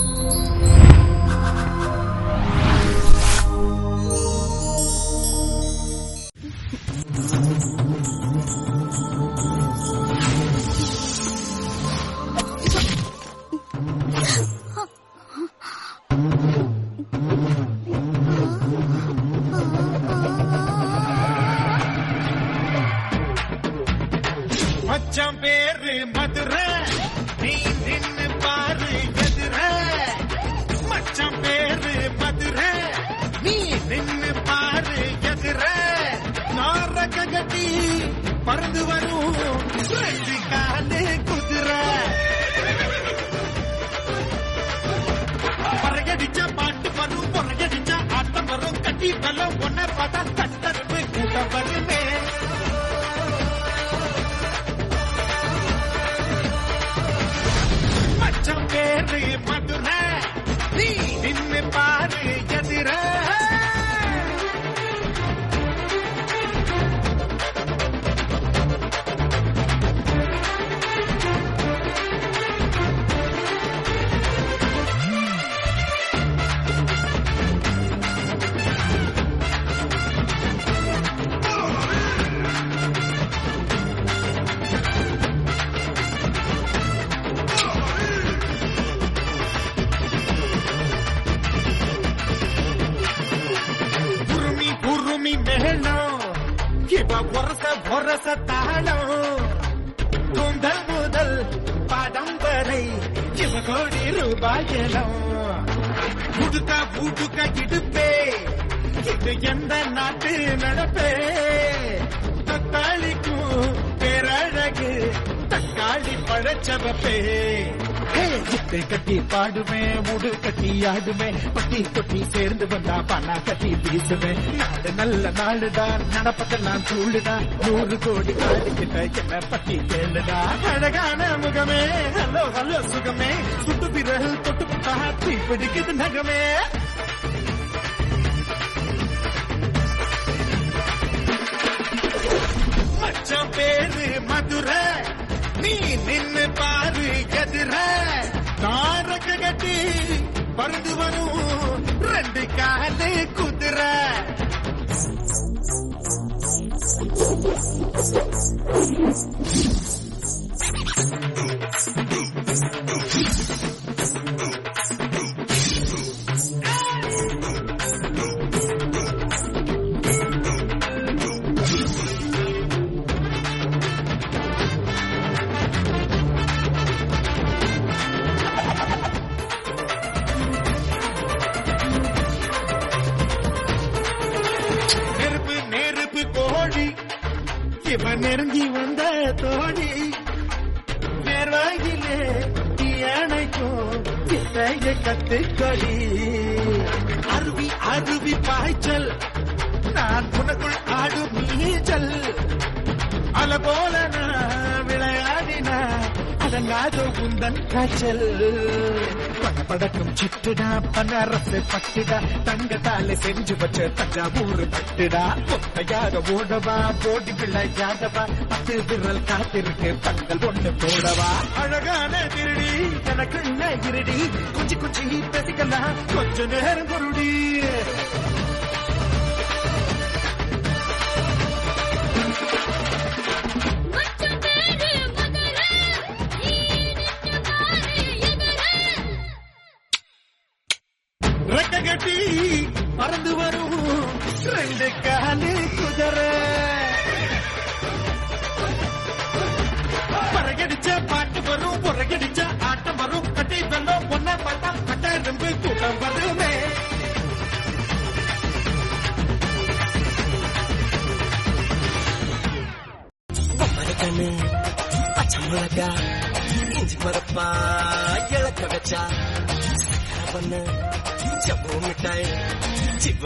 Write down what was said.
மச்சான் பேரு மதுரை நீ நின்னு பாரு எதிர மச்சான் பேரு மதுரை நீ நின்னு பாரு எதிர நாரக கட்டி பறந்து வரும் ரெண்டு காலு குதிரை பறகடிச்சா பாட்டு வரும் பொறகடிச்சா ஆட்டம் வரும் கட்டி பலம் ஒன்ன பார்த்தா தட்டத்து கூட்டம் வருமே மச்சம் பேரு மதுரை நீ நின்னு பாரு எதிர உருமி உருமி மேளம் இவ ஒரச ஒரச தாளம் கூந்தல் முதல் பாதம் வரை இவ கோடி ரூபாயலம் உடுக்க உடுக்க இடுப்பே இது எந்த நாட்டு நடப்பே தக்காளிக்கும் பேரழகு தக்காளி பழச்சவப்பே இத்தை கட்டி பாடுவேன் முடு கட்டி ஆடுவேன் பட்டி கொட்டி சேர்ந்து வந்தா பணா கட்டி வீசுவேன் நாடு நல்ல நாடுதான் நடப்பதெல்லாம் சூடுதான் நூறு கோடி காடுகிட்ட என்ன பத்தி கேளுடா அழகான முகமே ஹலோ ஹலோ சுகமே சுட்டு விரல் தொட்டு புட்டா தீ பிடிக்குது நகமே மச்சான் பேரு மதுரை நீ நின்னு பாரு எதிர தாரக கட்டி பறந்து வரும் ரெண்டு காலு குதிரை நெருப்பு நெருப்பு கோழி இவன் நெருங்கி வந்த தோழி நேர்வாயிலே அணைக்கும் இத்தைய கத்துக்கொடி அருவி அருவி பாய்ச்சல் நான் உனக்குள் ஆடும் நீச்சல் அல போல நான் விளையாடினா அடங்காத உந்தன் காய்ச்சல் படபடக்கும் சிட்டுடா பனரசு பட்டுடா தங்கத்தால செஞ்சு வச்ச தஞ்சாவூர் பட்டுடா ஒத்தையாக ஓடவா போடி விளையாடவா பத்து விரல் காத்திருக்கு பந்தல் ஒண்ணு போடவா அழகான திருடி எனக்கு இருடி குச்சி குச்சி பேசிக்கலாம் கொஞ்ச நேரம் குருடி மச்சம் பேரு மதுரை நீ நின்னு பாரு எதிர ரெக்க கட்டி பறந்து வரும் ரெண்டு காலு குதிரை பறகடிச்ச பாட்டு வரும் புறகடிச்ச ஆட்டம் வரும் கட்டி வெள்ளம் ஒன்ன பார்த்தா கட்ட எறும்பு கூட்டம் வருமே பம்பரக்கண்ணு பச்சை மிளகா இஞ்சி மரப்பா இழக்க வச்சா பண்ணு ஜம்மு மிட்டாய் சிவ